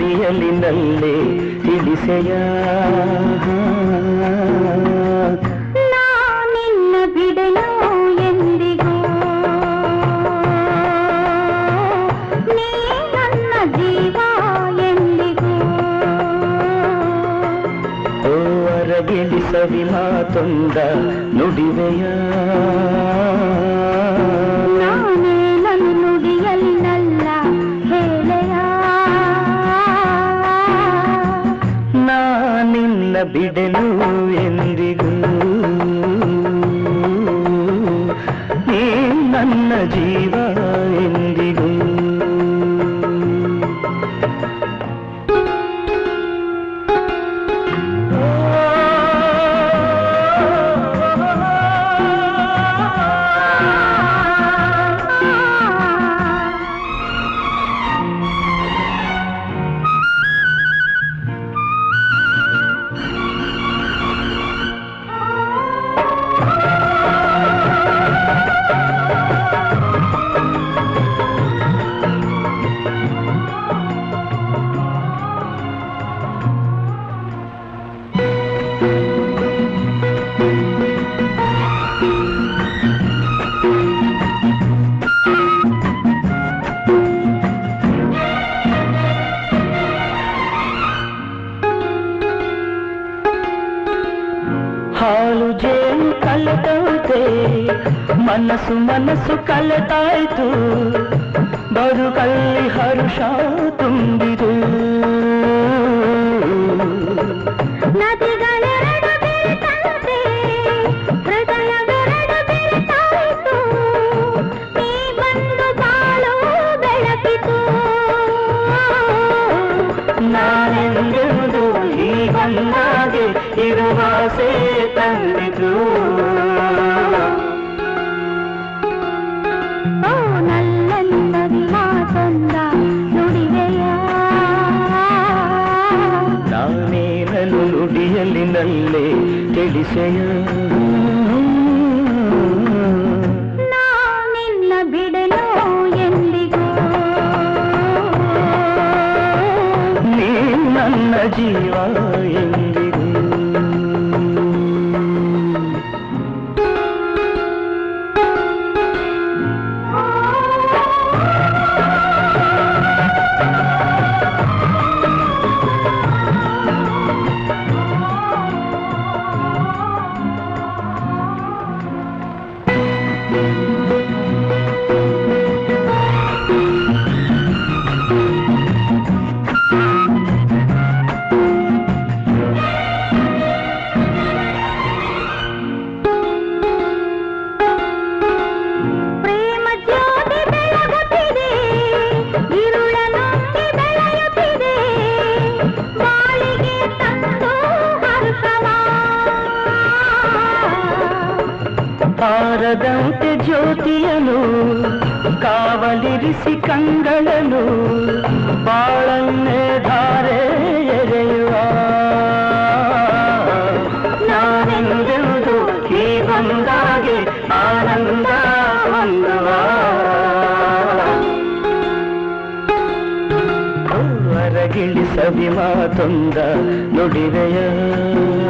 ನುಡಿಯಲಿನಲ್ಲೇ ತಿಳಿಸೆಯ ನಾ ನಿನ್ನ ಬಿಡೆನು ಎಂದಿಗೂ ನೀ ನನ್ನ ಜೀವ ಎಂದಿಗೂ ಓ ಅರಗಿಳಿ ಸವಿ ಮಾತೊಂದ ನುಡಿವೆಯ ನಾನೇ ನನ್ನ ನುಡಿಯಲಿನಲ್ಲ ಹೇಳೆಯ ನಾ ನಿನ್ನ ಬಿಡೆನು ಎಂದಿಗೂ ನೀ ನನ್ನ ಜೀವ ಎಂದಿಗೂ ಹಾಲು ಜೇನು ಕಲೆತಂತೆ ಮನಸ್ಸು ಮನಸ್ಸು ಕಲೆತಾಯ್ತು ಬದುಕಲ್ಲಿ ಹರುಷ ತುಂಬಿದು ನದಿಗಳೆರಡು ಬೆರೆತಂತೆ ಹೃದಯವೆರಡು ಬೆರೆತಾಯಿತು ನೀ ಬಂದು ಬಾಳು ಬೆಳಕಿತು ನಾನೆಂದೆಂದು ಈ ಬಂದಾಗೆ ಇರುವಾಸೆ ತಂದಿತು ಓ ನಲ್ಲಂದವಿ ಮಾತೊಂದ ನುಡಿವೆಯ ನಾನೇನನು ನುಡಿಯಲಿನಲ್ಲೇ ತಿಳಿಸೆಯ ನಾ ನಿನ್ನ ಬಿಡಲು ಎಂದಿಗೂ ನೀ ನನ್ನ ಜೀವ ಎಂದಿಗೂ ಪ್ರೇಮ ಜ್ಯೋತಿ ಬೆಳಗುತ್ತಿದೆ ಇರುಳ ನುಂಗಿ ಬೆಳೆಯುತ್ತಿದೆ ಬಾಳಿಗೆ ತಂದು ಹರ್ಷವ ಆರದಂತೆ ಜ್ಯೋತಿಯನು ಕಾವಲಿರಿಸಿ ಕಂಗಳನು ಬಾಳನ್ನೇ ಧಾರೆ ಎರೆಯುವ ನಾನೆಂದೆಂದು ಈ ಬಂದಾಗೆ ಆನಂದ ಹೊಂದುವ ಹೊರಗಿಳಿ ಸವಿ ಮಾತೊಂದ ನುಡಿವೆಯ